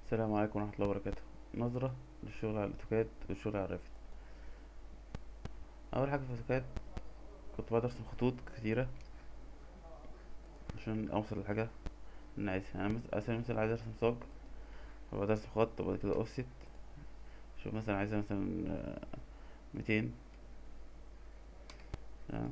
السلام عليكم ورحمة الله وبركاته نظرة للشغل على الأوتوكاد والشغل على الريفت أول حاجة في الأوتوكاد كنت بقعد أرسم خطوط كتيرة عشان أوصل للحاجة اللي أنا عايزها يعني مس- على سبيل المثال عايز أرسم صاج فبقعد أرسم خط وبعد كده أوفست شوف مثلا عايزة مثلا آه، ميتين تمام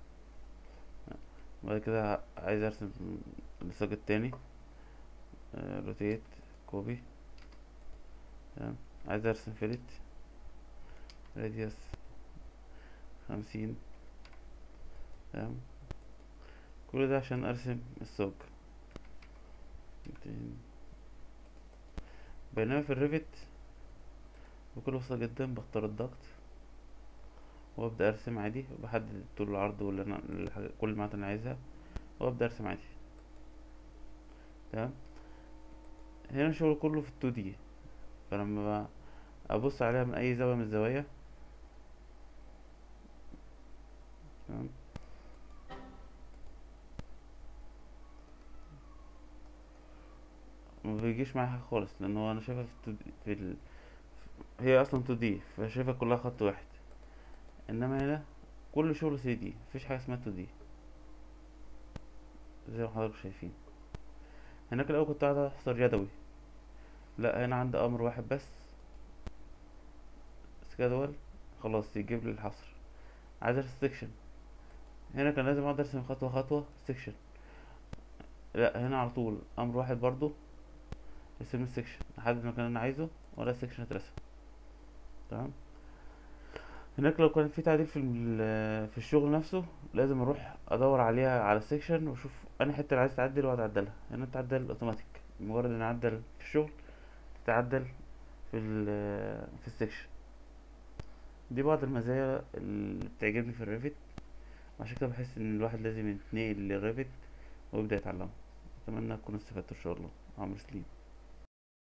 بعد كده عايز أرسم الصاج التاني روتيت كوبي تمام عايز ارسم فيلت راديوس خمسين تمام كل ده عشان ارسم السوق ميتين. بينما في الريفت بكل بساطة جدا بختار الضغط وابدأ ارسم عادي بحدد طول العرض واللي انا الحاجة- كل المعادن اللي عايزها وابدأ ارسم عادي تمام هنا الشغل كله في التو دي فلما ابص عليها من اي زاوية من الزوايا تمام ما بيجيش معايا حاجة خالص لان هو انا شايفها في التو دي في ال... هي اصلا 2 دي فشايفها كلها خط واحد انما هنا كل شغل 3 دي مفيش حاجه اسمها 2 دي زي ما حضراتكم شايفين هناك الاول كنت قاعد احصر يدوي لا هنا عندي امر واحد بس سكادول خلاص يجيب لي الحصر عايز ارسم سيكشن هنا كان لازم اقعد ارسم خطوه خطوه سيكشن لا هنا على طول امر واحد برضو ارسم السيكشن احدد المكان اللي انا عايزه ولا السيكشن اترسم تمام هناك لو كان في تعديل في ال- في الشغل نفسه لازم اروح ادور عليها على السيكشن واشوف انا حته اللي عايز تعدل واقعد اعدلها هنا تعدل اوتوماتيك مجرد ان اعدل في الشغل تتعدل في ال في السيكشن دي بعض المزايا اللي بتعجبني في الريفت وعشان كده بحس ان الواحد لازم يتنقل للريفت ويبدأ يتعلمه اتمنى تكونوا استفدتوا ان شاء الله عمرو سليم